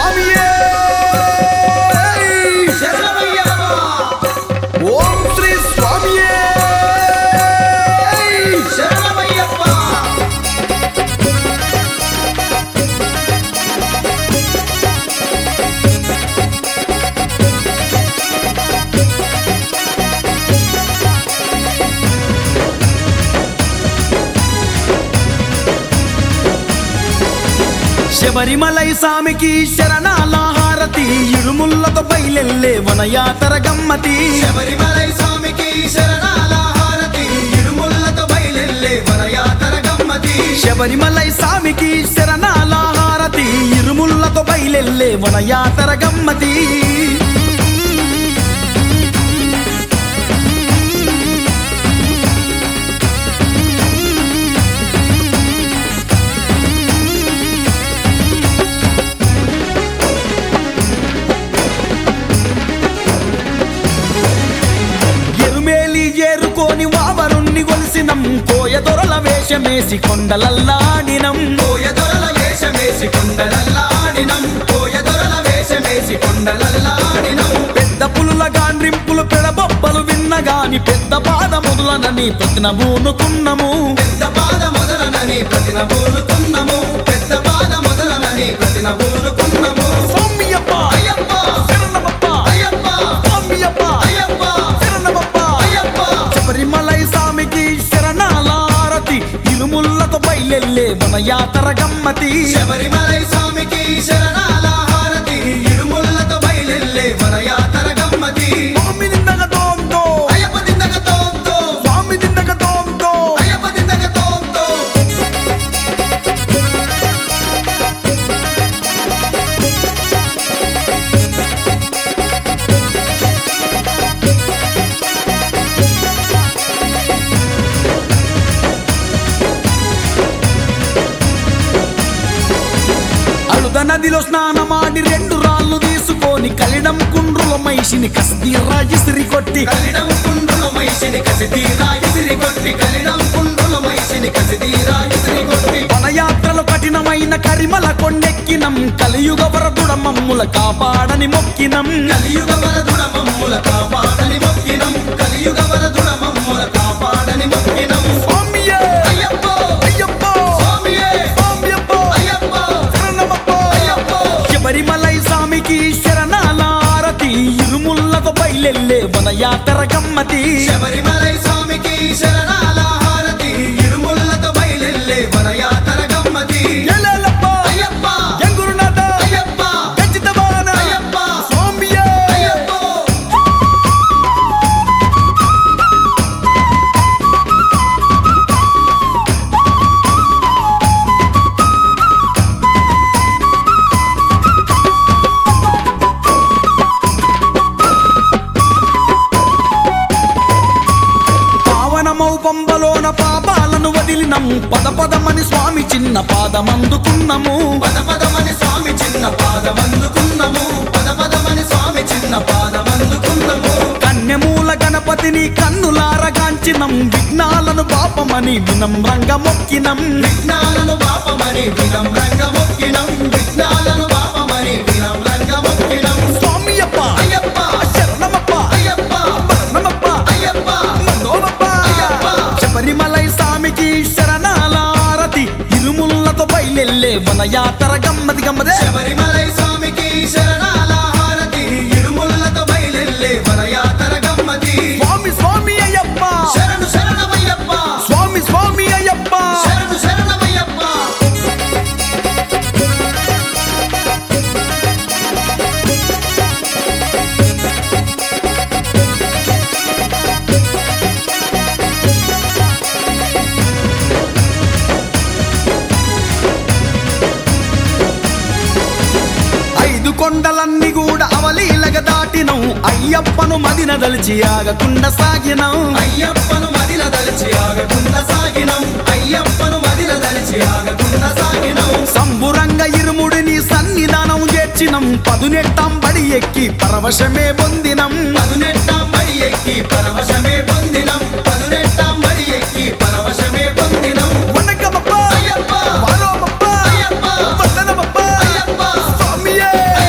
స్వామియే ఓం శ్రీ స్వామియే శబరిమలై స్వామికి శరణాల హారతి ఇరుముల్లతో బయలెల్లే వనయాతర గమ్మతి శబరిమలై స్వామికి శరణాల హారతి ఇరుముల్లతో బయలెల్లే వనయాతర గమ్మతి శబరిమలై స్వామికి శరణాల హారతి ఇరుముల్లతో బయలెల్లే వనయాతర గమ్మతి ఎరుమేలి ఏరుకోని వావరుణ్ణి గొలిసినం కోయ దొరల వేషమేసి కొండలల్లాడినం కోయ దొరల వేషమేసి కొండలల్లాడినం కోయ దొరల వేషమేసి కొండలల్లాడినం పెద్ద పులుల గాండ్రింపులు పెడబొబ్బలు విన్నగాని పెద్ద పాద మొదలనని ప్రతిన బూనుకున్నము పెద్ద పాద మొదలనని ప్రతిన బోలుకున్నము పెద్ద పాద మొదలనని ప్రతిన బోలుకున్నము స్వామియప్ప అయ్యప్ప శరణమప్ప అయ్యప్ప స్వామియప్ప అయ్యప్ప శరణమప్ప అయ్యప్ప శబరిమలై స్వామికి శరణాల హారతి ఇరుముల్లతో బయలెల్లే వనయాతర గమ్మతి శబరిమలై స్వామికి శరణాల హారతి ఇరుముల్లతో బయలెల్లే వనయాతర గమ్మతి స్వామి నిందగ తోంతో అయ్యప్ప దిందగ తోంతో స్వామి నిందగ తోంతో అయ్యప్ప దిందగ తోంతో అழுద నదిలో స్నానమాడి రెండు రాళ్ళు తీసుకొని కలిడం కుండ్రుల మైషిని కస్తీరా ఇసిరి కొట్టి కలిడం కుండుల మైషిని కసి తీరా ఇసిరి కొట్టి కలిడం కుండుల మైషిని కసి తీరా ఇసిరి కొట్టి వనయాత్రలు కఠినమైన కరిమల కొండెక్కినం కలియుగ వరదుడ మమ్ముల కాపాడని మొక్కినం కలియుగ వరదుడ మమ్ముల కాపాడని మొక్కినం కలియుగ వరదుడ మమ్ముల కాపాడని మొక్కినం స్వామియే అయ్యప్ప అయ్యప్ప స్వామియే స్వామియప్ప అయ్యప్ప శరణమప్ప అయ్యప్ప శబరిమలై స్వామికి శరణాల హారతి ఇరుముల్లతో బయలెల్లే వనయాత్ర గమ్మతి శబరిమలై స్వామికి శరణాల హారతి ఇరుముల్లతో బయలెల్లే వనయాతర గమ్మతి ఎలెలప్ప అయ్యప్ప ఎంగురునాథ అయ్యప్ప ఖచ్చితమాన అయ్యప్ప స్వామియే అయ్యప్ప పావనమౌ పంబలోన పాపాలను వదిలినం పద పదమని స్వామి చిన్న పాదమందుకున్నము పద పదమని స్వామి చిన్న పాదమందుకున్నము పద పదమని స్వామి చిన్న పాదమందుకున్నము కన్యమూల గణపతిని కన్నులారగాంచినం విఘ్నాలను పాపమని వినమ్రంగ మొక్కినం విఘ్నాలను పాపమని వినమ్రంగ మొక్కినం విఘ్నాలను పాపమని వినమ్రంగ మొక్కినం స్వామియప్ప అయ్యప్ప శరణమప్ప అయ్యప్ప మరణమప్ప అయ్యప్ప మనోమప్ప అయ్యప్ప. శబరిమలై స్వామికి శరణాల హారతి ఇరుముల్లతో బయలెల్లే వనయాతర గమ్మతి గమ్మదే శబరిమలై స్వామికి శరణాల హారతి ఇరుముల్లతో బయలెల్లే వనయాతర గమ్మతి స్వామి స్వామి అయ్యప్ప శరణు శరణమయ్యప్ప స్వామి స్వామి అయ్యప్ప శరణు శరణమయ్యప్ప ఐదు కొండలన్నీ కూడా అవలీలగా దాటినం అయ్యప్పను మదిన దలిచి ఆగకుండా సాగినం అయ్యప్పను మదిల దలిచి ఆగకుండా సాగినం అయ్యప్పను మదిల దలిచి ఆగకుండా సాగినం సంబురంగ ఇరుముడిని సన్నిధానం చేర్చినం పదునెట్టాం బడి ఎక్కి పరవశమే పొందినం పదునెట్టాం బడి ఎక్కి పరవశమే పొందినం పదునెట్టాం బడి ఎక్కి పరవశమే పొందినం వనకమప్ప అయ్యప్ప వారోమప్ప అయ్యప్ప వందనమప్ప అయ్యప్ప స్వామియే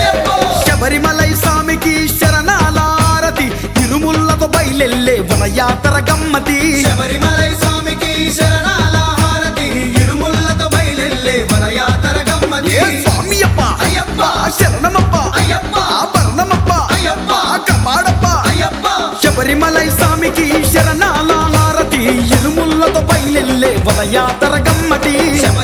బయలెల్లే వనయాతర గమ్మతి శబరిమలై స్వామికి శరణాల హారతి ఇరుముల్లతో బయలెల్లే వనయాతర గమ్మతి ఏ స్వామి అప్ప అయ్యప్ప శరణమప్ప అయ్యప్ప భరణమప్ప అయ్యప్ప కపాడప్ప అయ్యప్ప శబరిమలై స్వామికి శరణాల హారతి ఇరుముల్లతో బయలెల్లే వనయాతర గమ్మతి శబరిమలై